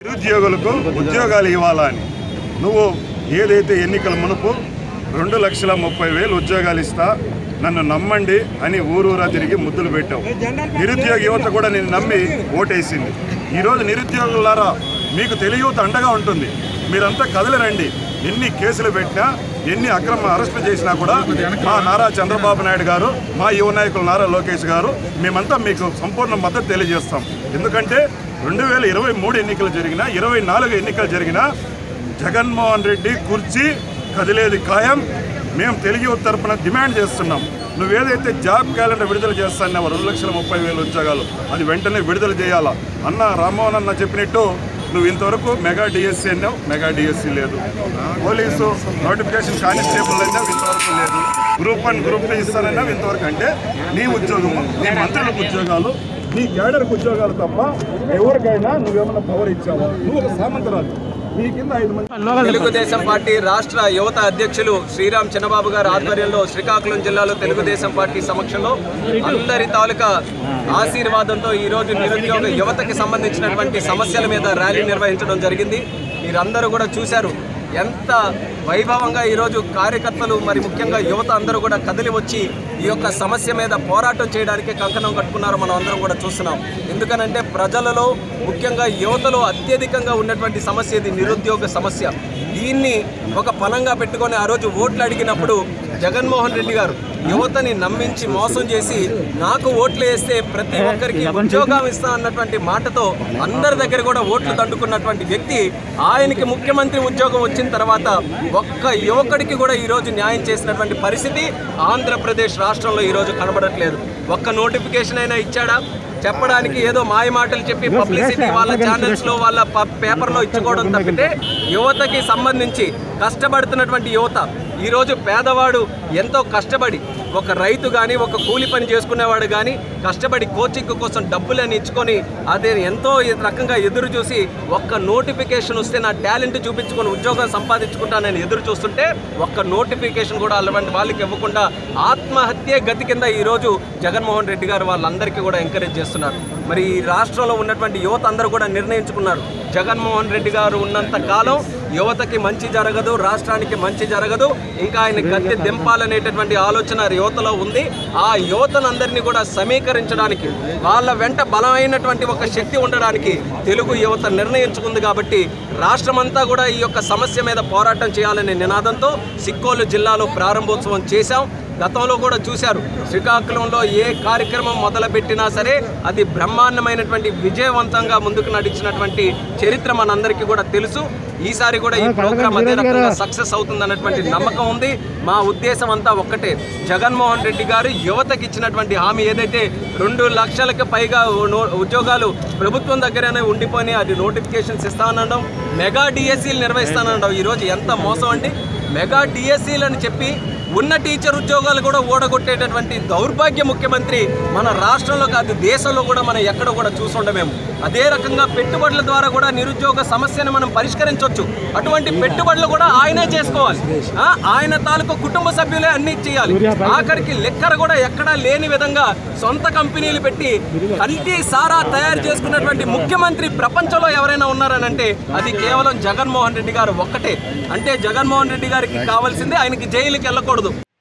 నిరుద్యోగులకు ఉద్యోగాలు ఇవ్వాలా అని నువ్వు ఏదైతే ఎన్నికల మునుపు రెండు లక్షల ముప్పై వేలు ఉద్యోగాలు ఇస్తా నన్ను నమ్మండి అని ఊరూరా తిరిగి ముద్దులు పెట్టావు నిరుద్యోగ యువత కూడా నేను నమ్మి ఓటేసింది ఈరోజు నిరుద్యోగులారా మీకు తెలియత అండగా ఉంటుంది మీరంతా కదలరండి ఎన్ని కేసులు పెట్టినా ఎన్ని అక్రమ అరెస్టులు చేసినా కూడా మా నారా చంద్రబాబు నాయుడు గారు మా యువ నాయకులు నారా లోకేష్ గారు మేమంతా మీకు సంపూర్ణ మద్దతు తెలియజేస్తాం ఎందుకంటే రెండు వేల ఇరవై మూడు ఎన్నికలు జరిగినా ఇరవై నాలుగు ఎన్నికలు జరిగినా జగన్మోహన్ రెడ్డి కుర్చీ కదిలేది ఖాయం మేము తెలుగు యువత తరపున డిమాండ్ చేస్తున్నాం నువ్వేదైతే జాబ్ క్యాలెండర్ విడుదల చేస్తాన్నావో రెండు లక్షల ముప్పై వేల ఉద్యోగాలు అది వెంటనే విడుదల చేయాలా అన్న రామ్మోహన్ అన్న చెప్పినట్టు నువ్వు ఇంతవరకు మెగా డిఎస్సీ అన్నావు మెగా డిఎస్సీ లేదు పోలీసు నోటిఫికేషన్ కానిస్టేబుల్ అన్నావు ఇంతవరకు లేదు గ్రూప్ వన్ గ్రూప్ టూ ఇస్తానన్నావు ఇంతవరకు అంటే నీ ఉద్యోగము నీ మంత్రులకు ఉద్యోగాలు నీ క్యాడర్కు ఉద్యోగాలు తప్ప ఎవరికైనా నువ్వేమన్నా పవర్ ఇచ్చావా నువ్వు ఒక సామంతరాలు నీ కింద ఐదు మంది తెలుగుదేశం పార్టీ రాష్ట్ర యువత అధ్యక్షులు శ్రీరామ్ చిన్నబాబు గారి ఆధ్వర్యంలో శ్రీకాకుళం జిల్లాలో తెలుగుదేశం పార్టీ సమక్షంలో అందరి తాలూకా ఆశీర్వాదంతో ఈ రోజు నిరుద్యోగ యువతకి సంబంధించినటువంటి సమస్యల మీద ర్యాలీ నిర్వహించడం జరిగింది మీరందరూ కూడా చూశారు ఎంత వైభవంగా ఈరోజు కార్యకర్తలు మరి ముఖ్యంగా యువత అందరూ కూడా కదిలి వచ్చి ఈ యొక్క సమస్య మీద పోరాటం చేయడానికి కంకణం కట్టుకున్నారో మనం అందరం కూడా చూస్తున్నాం ఎందుకనంటే ప్రజలలో ముఖ్యంగా యువతలో అత్యధికంగా ఉన్నటువంటి సమస్య ఇది నిరుద్యోగ సమస్య దీన్ని ఒక పనంగా పెట్టుకొని ఆ రోజు ఓట్లు అడిగినప్పుడు జగన్మోహన్ రెడ్డి గారు యువతని నమ్మించి మోసం చేసి నాకు ఓట్లు వేస్తే ప్రతి ఒక్కరికి ఉద్యోగం ఇస్తా అన్నటువంటి మాటతో అందరి దగ్గర కూడా ఓట్లు దండుకున్నటువంటి వ్యక్తి ఆయనకి ముఖ్యమంత్రి ఉద్యోగం వచ్చిన తర్వాత ఒక్క యువకుడికి కూడా ఈరోజు న్యాయం చేసినటువంటి పరిస్థితి ఆంధ్రప్రదేశ్ రాష్ట్రంలో ఈరోజు కనబడట్లేదు ఒక్క నోటిఫికేషన్ అయినా ఇచ్చాడా చెప్పడానికి ఏదో మాయ మాటలు చెప్పి పబ్లిసిటీ వాళ్ళ ఛానల్స్ లో వాళ్ళ పేపర్ లో ఇచ్చుకోవడం తప్పితే యువతకి సంబంధించి కష్టపడుతున్నటువంటి యువత ఈరోజు పేదవాడు ఎంతో కష్టపడి ఒక రైతు కానీ ఒక కూలి పని చేసుకునేవాడు కానీ కష్టపడి కోచింగ్ కోసం డబ్బులని ఇచ్చుకొని అదే ఎంతో ఈ రకంగా ఎదురు చూసి ఒక్క నోటిఫికేషన్ వస్తే నా టాలెంట్ చూపించుకొని ఉద్యోగం సంపాదించుకుంటానని ఎదురు చూస్తుంటే ఒక్క నోటిఫికేషన్ కూడా అలాంటి వాళ్ళకి ఇవ్వకుండా ఆత్మహత్య గతి కింద ఈరోజు జగన్మోహన్ రెడ్డి గారు వాళ్ళందరికీ కూడా ఎంకరేజ్ చేస్తున్నారు మరి ఈ రాష్ట్రంలో ఉన్నటువంటి యువత అందరూ కూడా నిర్ణయించుకున్నారు జగన్మోహన్ రెడ్డి గారు ఉన్నంత కాలం యువతకి మంచి జరగదు రాష్ట్రానికి మంచి జరగదు ఇంకా ఆయన గద్దె దింపాలనేటటువంటి ఆలోచన యువతలో ఉంది ఆ యువతనందరినీ కూడా సమీకరించడానికి వాళ్ళ వెంట బలమైనటువంటి ఒక శక్తి ఉండడానికి తెలుగు యువత నిర్ణయించుకుంది కాబట్టి రాష్ట్రమంతా కూడా ఈ యొక్క సమస్య మీద పోరాటం చేయాలనే నినాదంతో సిక్కోలు జిల్లాలో ప్రారంభోత్సవం చేశాం గతంలో కూడా చూశారు శ్రీకాకుళంలో ఏ కార్యక్రమం మొదలుపెట్టినా సరే అది బ్రహ్మాండమైనటువంటి విజయవంతంగా ముందుకు నడిచినటువంటి చరిత్ర మనందరికీ కూడా తెలుసు ఈసారి కూడా ఈ ప్రోగ్రాం అదే రకంగా సక్సెస్ అవుతుందన్నటువంటి నమ్మకం ఉంది మా ఉద్దేశం అంతా ఒక్కటే జగన్మోహన్ రెడ్డి గారు యువతకి ఇచ్చినటువంటి హామీ ఏదైతే రెండు లక్షలకు పైగా నో- ఉద్యోగాలు ప్రభుత్వం దగ్గరనే ఉండిపోయి అది నోటిఫికేషన్స్ ఇస్తానడం మెగా డిఎస్సీలు నిర్వహిస్తానడం ఈరోజు ఎంత మోసం అండి మెగా డిఎస్సీలు అని చెప్పి ఉన్న టీచర్ ఉద్యోగాలు కూడా ఓడగొట్టేటటువంటి దౌర్భాగ్య ముఖ్యమంత్రి మన రాష్ట్రంలో కాదు దేశంలో కూడా మనం ఎక్కడ కూడా చూసుండమేము అదే రకంగా పెట్టుబడుల ద్వారా కూడా నిరుద్యోగ సమస్యను మనం పరిష్కరించవచ్చు అటువంటి పెట్టుబడులు కూడా ఆయనే చేసుకోవాలి ఆ, ఆయన తాలూకు కుటుంబ సభ్యులే అన్ని చేయాలి ఆఖరికి లెక్కర కూడా ఎక్కడా లేని విధంగా సొంత కంపెనీలు పెట్టి కల్తీ సారా తయారు చేసుకున్నటువంటి ముఖ్యమంత్రి ప్రపంచంలో ఎవరైనా ఉన్నారనంటే అది కేవలం జగన్మోహన్ రెడ్డి గారు ఒక్కటే అంటే జగన్మోహన్ రెడ్డి గారికి కావాల్సిందే ఆయనకి జైలుకి వెళ్ళకూడదు